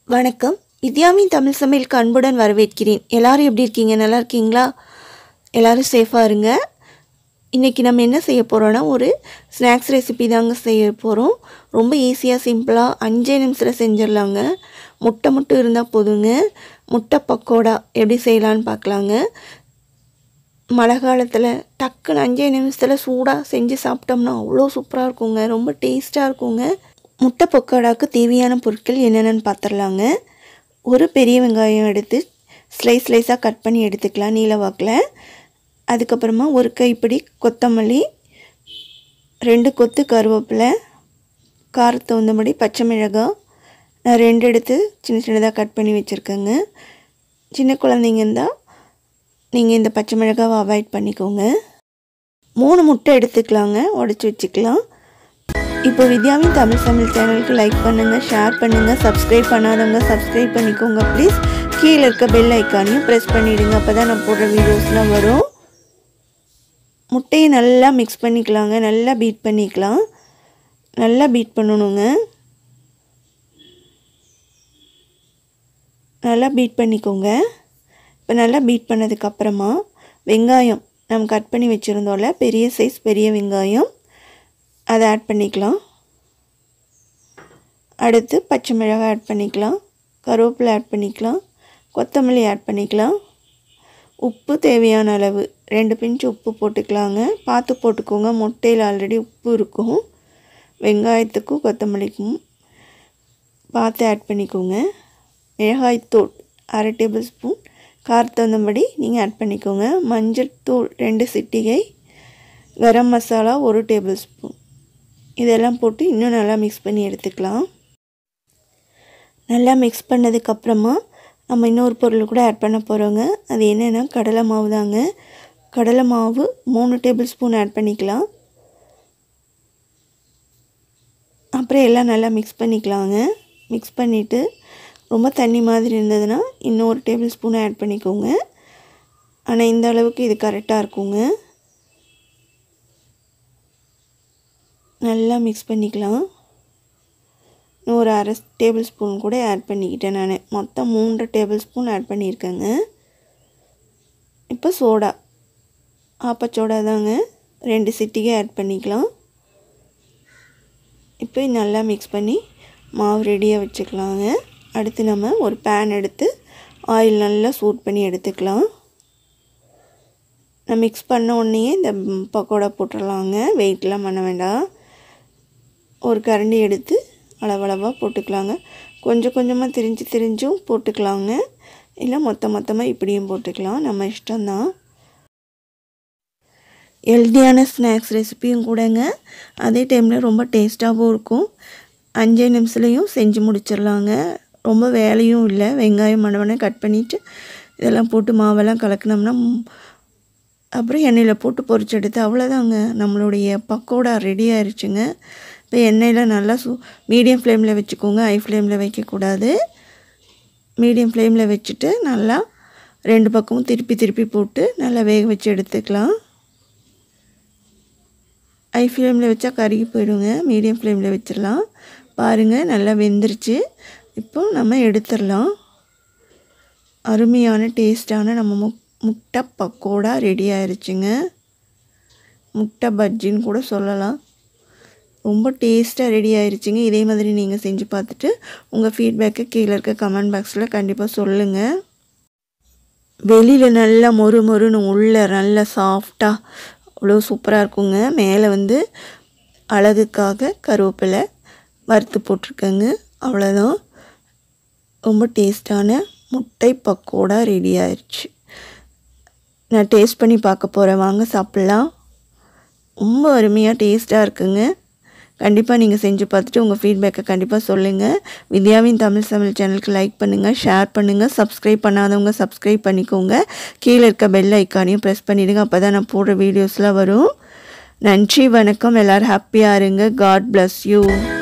வணக்கம் வித்யாவின் தமிழ் சமையலுக்கு அன்புடன் வரவேற்கிறேன் எல்லாரும் எப்படி இருக்கீங்க நல்லா இருக்கீங்களா எல்லாரும் சேஃபாக இருங்க இன்றைக்கி நம்ம என்ன செய்ய போகிறோன்னா ஒரு ஸ்நாக்ஸ் ரெசிபி தாங்க செய்ய போகிறோம் ரொம்ப ஈஸியாக சிம்பிளாக அஞ்சே நிமிஷத்தில் செஞ்சிடலாங்க முட்டை மட்டும் இருந்தால் போதுங்க முட்டை பக்கோடா எப்படி செய்யலான்னு பார்க்கலாங்க மழை காலத்தில் டக்குன்னு அஞ்சே நிமிஷத்தில் சூடாக செஞ்சு சாப்பிட்டோம்னா அவ்வளோ சூப்பராக இருக்குங்க ரொம்ப டேஸ்ட்டாக இருக்குங்க முட்டை பக்கோடாவுக்கு தேவையான பொருட்கள் என்னென்னு பார்த்துடலாங்க ஒரு பெரிய வெங்காயம் எடுத்து ஸ்லைஸ் ஸ்லைஸாக கட் பண்ணி எடுத்துக்கலாம் நீல வாக்கில் அதுக்கப்புறமா ஒரு கைப்பிடி கொத்தமல்லி ரெண்டு கொத்து கருவேப்பிலை காரத்து தகுந்தபடி பச்சை மிளகாய் நான் ரெண்டு எடுத்து சின்ன சின்னதாக கட் பண்ணி வச்சுருக்கேங்க சின்ன குழந்தைங்க இருந்தால் நீங்கள் இந்த பச்சை மிளகாவை அவாய்ட் பண்ணிக்கோங்க மூணு முட்டை எடுத்துக்கலாங்க உடச்சி வச்சுக்கலாம் இப்போ வித்யாவின் தமிழ் சமையல் சேனலுக்கு லைக் பண்ணுங்கள் ஷேர் பண்ணுங்கள் சப்ஸ்கிரைப் பண்ணாதவங்க சப்ஸ்கிரைப் பண்ணிக்கோங்க ப்ளீஸ் கீழே இருக்க பெல் ஐக்கானையும் ப்ரெஸ் பண்ணிவிடுங்க அப்போ தான் நான் போடுற வீடியோஸ்லாம் வரும் முட்டையை நல்லா மிக்ஸ் பண்ணிக்கலாங்க நல்லா பீட் பண்ணிக்கலாம் நல்லா பீட் பண்ணணுங்க நல்லா பீட் பண்ணிக்கோங்க இப்போ நல்லா பீட் பண்ணதுக்கப்புறமா வெங்காயம் நம்ம கட் பண்ணி வச்சுருந்தோம்ல பெரிய சைஸ் பெரிய வெங்காயம் அதை ஆட் பண்ணிக்கலாம் அடுத்து பச்சை மிளகாய் ஆட் பண்ணிக்கலாம் கருவேப்பிலை ஆட் பண்ணிக்கலாம் கொத்தமல்லி ஆட் பண்ணிக்கலாம் உப்பு தேவையான அளவு ரெண்டு பிஞ்சு உப்பு போட்டுக்கலாங்க பார்த்து போட்டுக்கோங்க முட்டையில் ஆல்ரெடி உப்பு இருக்கும் வெங்காயத்துக்கும் கொத்தமல்லிக்கும் பார்த்து ஆட் பண்ணிக்கோங்க மிளகாய்த்தூள் அரை டேபிள் ஸ்பூன் காரத்து தகுந்தபடி நீங்கள் ஆட் பண்ணிக்கோங்க மஞ்சள் தூள் ரெண்டு சிட்டிகை கரம் மசாலா ஒரு டேபிள் ஸ்பூன் இதெல்லாம் போட்டு இன்னும் நல்லா மிக்ஸ் பண்ணி எடுத்துக்கலாம் நல்லா மிக்ஸ் பண்ணதுக்கப்புறமா நம்ம இன்னொரு பொருள் கூட ஆட் பண்ண போகிறோங்க அது என்னென்னா கடலை மாவு தாங்க கடலை மாவு மூணு டேபிள் ஸ்பூன் ஆட் பண்ணிக்கலாம் அப்புறம் எல்லாம் நல்லா மிக்ஸ் பண்ணிக்கலாங்க மிக்ஸ் பண்ணிவிட்டு ரொம்ப தண்ணி மாதிரி இருந்ததுன்னா இன்னொரு டேபிள் ஸ்பூன் ஆட் பண்ணிக்கோங்க ஆனால் இந்த அளவுக்கு இது கரெக்டாக இருக்குங்க நல்லா மிக்ஸ் பண்ணிக்கலாம் ஒரு அரை டேபிள் ஸ்பூன் கூட ஆட் பண்ணிக்கிட்டேன் நான் மொத்தம் மூன்று டேபிள் ஸ்பூன் ஆட் பண்ணியிருக்கேங்க இப்போ சோடா ஆப்பச்சோடா தாங்க ரெண்டு சிட்டிகை ஆட் பண்ணிக்கலாம் இப்போ நல்லா மிக்ஸ் பண்ணி மாவு ரெடியாக வச்சுக்கலாங்க அடுத்து நம்ம ஒரு பேன் எடுத்து ஆயில் நல்லா சூட் பண்ணி எடுத்துக்கலாம் நான் மிக்ஸ் பண்ண உடனே இந்த பக்கோடா போட்டுடலாங்க வெயிட்லாம் பண்ண வேண்டாம் ஒரு கரண்டி எடுத்து அளவளவாக போட்டுக்கலாங்க கொஞ்சம் கொஞ்சமாக திரிஞ்சு திரிஞ்சும் போட்டுக்கலாங்க இல்லை மொத்த மொத்தமாக இப்படியும் போட்டுக்கலாம் நம்ம இஷ்டம்தான் ஹெல்த்தியான ஸ்நாக்ஸ் ரெசிப்பியும் கூடங்க அதே டைமில் ரொம்ப டேஸ்ட்டாகவும் இருக்கும் அஞ்சே நிமிஷத்துலையும் செஞ்சு முடிச்சிடலாங்க ரொம்ப வேலையும் இல்லை வெங்காயம் மணவனை கட் பண்ணிவிட்டு இதெல்லாம் போட்டு மாவெல்லாம் கலக்கினோம்னா அப்புறம் எண்ணெயில் போட்டு பொரிச்சு எடுத்து அவ்வளோதாங்க நம்மளுடைய பக்கோடா ரெடி ஆயிடுச்சுங்க இப்போ எண்ணெயில் நல்லா சூ மீடியம் ஃப்ளேமில் வச்சுக்கோங்க ஹை ஃப்ளேமில் வைக்கக்கூடாது மீடியம் ஃப்ளேமில் வச்சுட்டு நல்லா ரெண்டு பக்கமும் திருப்பி திருப்பி போட்டு நல்லா வேக வச்சு எடுத்துக்கலாம் ஹை ஃப்ளேமில் வச்சா கருகி போயிடுங்க மீடியம் ஃப்ளேமில் வச்சிடலாம் பாருங்கள் நல்லா வெந்துருச்சு இப்போ நம்ம எடுத்துடலாம் அருமையான டேஸ்டான நம்ம மு முட்டை பக்கோடா ரெடி ஆயிடுச்சுங்க முட்டை பஜ்ஜின்னு கூட சொல்லலாம் ரொம்ப டேஸ்ட்டாக ரெடி ஆயிடுச்சுங்க இதே மாதிரி நீங்கள் செஞ்சு பார்த்துட்டு உங்கள் ஃபீட்பேக்கை கீழே இருக்க கமெண்ட் பாக்ஸில் கண்டிப்பாக சொல்லுங்கள் வெளியில் நல்லா மொறு மொறுன்னு உள்ளே நல்லா சாஃப்டாக அவ்வளோ சூப்பராக இருக்குங்க மேலே வந்து அழகுக்காக கருவேப்பிலை வறுத்து போட்டிருக்கேங்க அவ்வளோதான் ரொம்ப டேஸ்டான முட்டை பக்கோடா ரெடி ஆயிடுச்சு நான் டேஸ்ட் பண்ணி பார்க்க போகிறேன் வாங்க சாப்பிட்லாம் ரொம்ப அருமையாக டேஸ்ட்டாக இருக்குங்க கண்டிப்பாக நீங்கள் செஞ்சு பார்த்துட்டு உங்கள் ஃபீட்பேக்கை கண்டிப்பாக சொல்லுங்கள் வித்யாவின் தமிழ் சமையல் சேனலுக்கு லைக் பண்ணுங்கள் ஷேர் பண்ணுங்கள் சப்ஸ்கிரைப் பண்ணாதவங்க சப்ஸ்கிரைப் பண்ணிக்கோங்க கீழே இருக்க பெல் ஐக்கானையும் ப்ரெஸ் பண்ணிவிடுங்க அப்போ தான் நான் போடுற வீடியோஸ்லாம் வரும் நன்றி வணக்கம் எல்லோரும் ஹாப்பியாக இருங்க காட் பிளஸ் யூ